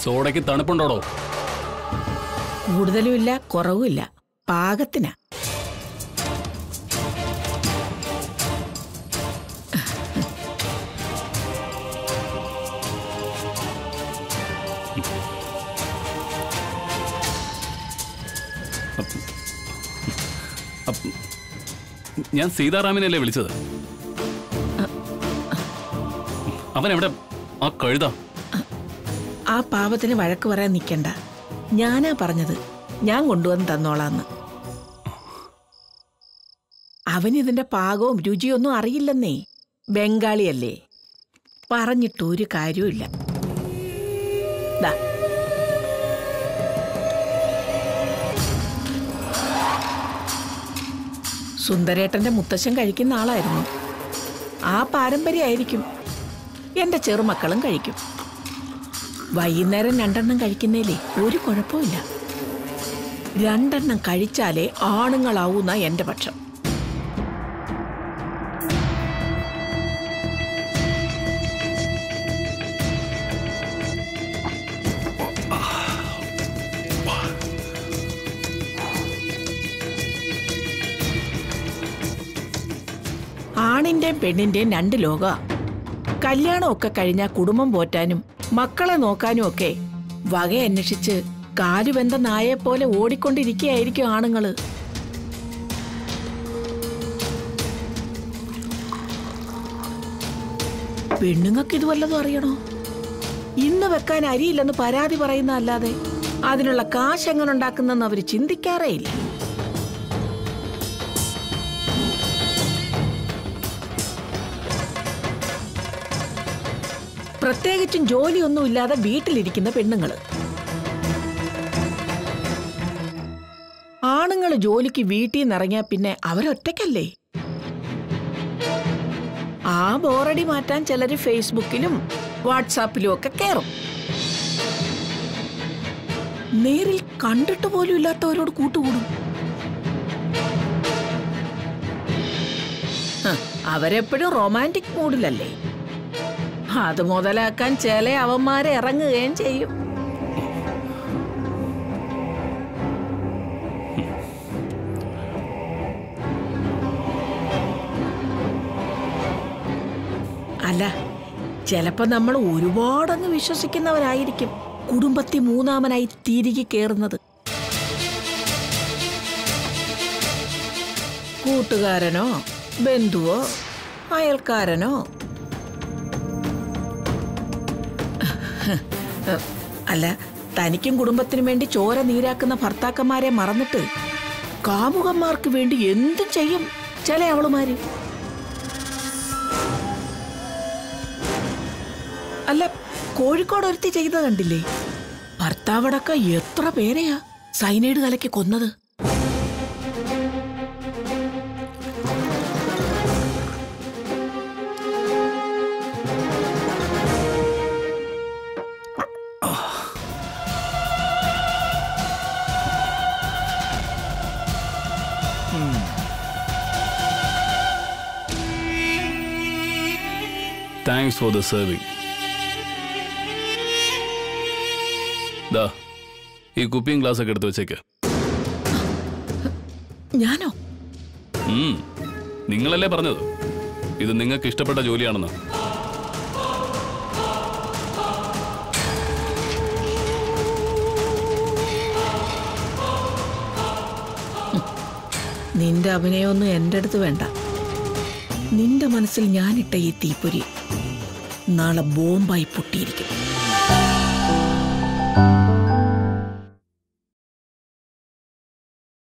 സോഡയ്ക്ക് തണുപ്പുണ്ടോടോ കൂടുതലുമില്ല കുറവുമില്ല പാകത്തിനാ അപ്പ് ഞാൻ സീതാറാമിനല്ലേ വിളിച്ചത് അവൻ എവിടെ ആ കഴുത ആ പാവത്തിന് വഴക്ക് പറയാൻ നിൽക്കണ്ട ഞാനാ പറഞ്ഞത് ഞാൻ കൊണ്ടുവന്ന് തന്നോളാന്ന് അവനിതിന്റെ പാകവും രുചിയൊന്നും അറിയില്ലെന്നേ ബംഗാളിയല്ലേ പറഞ്ഞിട്ടൊരു കാര്യവുമില്ല ദാ സുന്ദരേട്ടന്റെ മുത്തശ്ശൻ കഴിക്കുന്ന ആളായിരുന്നു ആ പാരമ്പര്യമായിരിക്കും എന്റെ ചെറുമക്കളും കഴിക്കും വൈകുന്നേരം രണ്ടെണ്ണം കഴിക്കുന്നതിലേ ഒരു കുഴപ്പമില്ല രണ്ടെണ്ണം കഴിച്ചാലേ ആണുങ്ങളാവൂന്ന എന്റെ പക്ഷം ആണിന്റെയും പെണ്ണിന്റെയും രണ്ട് ലോക കല്യാണമൊക്കെ കഴിഞ്ഞാൽ കുടുംബം പോറ്റാനും മക്കളെ നോക്കാനും ഒക്കെ വക അന്വേഷിച്ച് കാലുവെന്ത നായെ പോലെ ഓടിക്കൊണ്ടിരിക്കുകയായിരിക്കും ആണുങ്ങള് പെണ്ണുങ്ങൾക്ക് ഇത് വല്ലതും അറിയണോ ഇന്ന് വെക്കാൻ അരിയില്ലെന്ന് പരാതി പറയുന്ന അല്ലാതെ അതിനുള്ള കാശ് എങ്ങനെ ഉണ്ടാക്കുന്നെന്ന് അവര് ചിന്തിക്കാറേ ഇല്ല പ്രത്യേകിച്ചും ജോലിയൊന്നുമില്ലാതെ വീട്ടിലിരിക്കുന്ന പെണ്ണുങ്ങള് ആണുങ്ങൾ ജോലിക്ക് വീട്ടിൽ നിന്ന് ഇറങ്ങിയാൽ പിന്നെ അവരൊറ്റയ്ക്കല്ലേ ആ ബോറടി മാറ്റാൻ ചിലര് ഫേസ്ബുക്കിലും വാട്സാപ്പിലും ഒക്കെ കയറും നേരിൽ കണ്ടിട്ട് പോലും ഇല്ലാത്തവരോട് കൂട്ടുകൂടും ഹ്, അവരെപ്പോഴും റൊമാൻറ്റിക് മൂഡിലല്ലേ അത് മുതലാക്കാൻ ചില അവന്മാരെ ഇറങ്ങുകയും ചെയ്യും അല്ല ചിലപ്പോ നമ്മൾ ഒരുപാടങ്ങ് വിശ്വസിക്കുന്നവരായിരിക്കും കുടുംബത്തിൽ മൂന്നാമനായി തിരികെ കയറുന്നത് കൂട്ടുകാരനോ ബന്ധുവോ അയൽക്കാരനോ അല്ല തനിക്കും കുടുംബത്തിനും വേണ്ടി ചോര നീരാക്കുന്ന ഭർത്താക്കന്മാരെ മറന്നിട്ട് കാമുകന്മാർക്ക് വേണ്ടി എന്തും ചെയ്യും ചില അവളുമാര് അല്ല കോഴിക്കോട് ഒരുത്തി ചെയ്തത് കണ്ടില്ലേ ഭർത്താവടക്കം എത്ര പേരെയാ സൈനൈഡ് കലക്കി കൊന്നത് താങ്ക്സ് ഫോർ ദ സെർവിങ് ദാ ഈ കുപ്പിയും ഗ്ലാസ് ഒക്കെ എടുത്ത് വെച്ചേക്ക് ഞാനോ ഉം. നിങ്ങളല്ലേ പറഞ്ഞത് ഇത് നിങ്ങൾക്ക് ഇഷ്ടപ്പെട്ട ജോലിയാണെന്ന് നിന്റെ അഭിനയമൊന്നും എൻ്റെ അടുത്ത് വേണ്ട നിന്റെ മനസ്സിൽ ഞാനിട്ട ഈ തീപ്പൊരി നാളെ ബോംബായി പൊട്ടിയിരിക്കും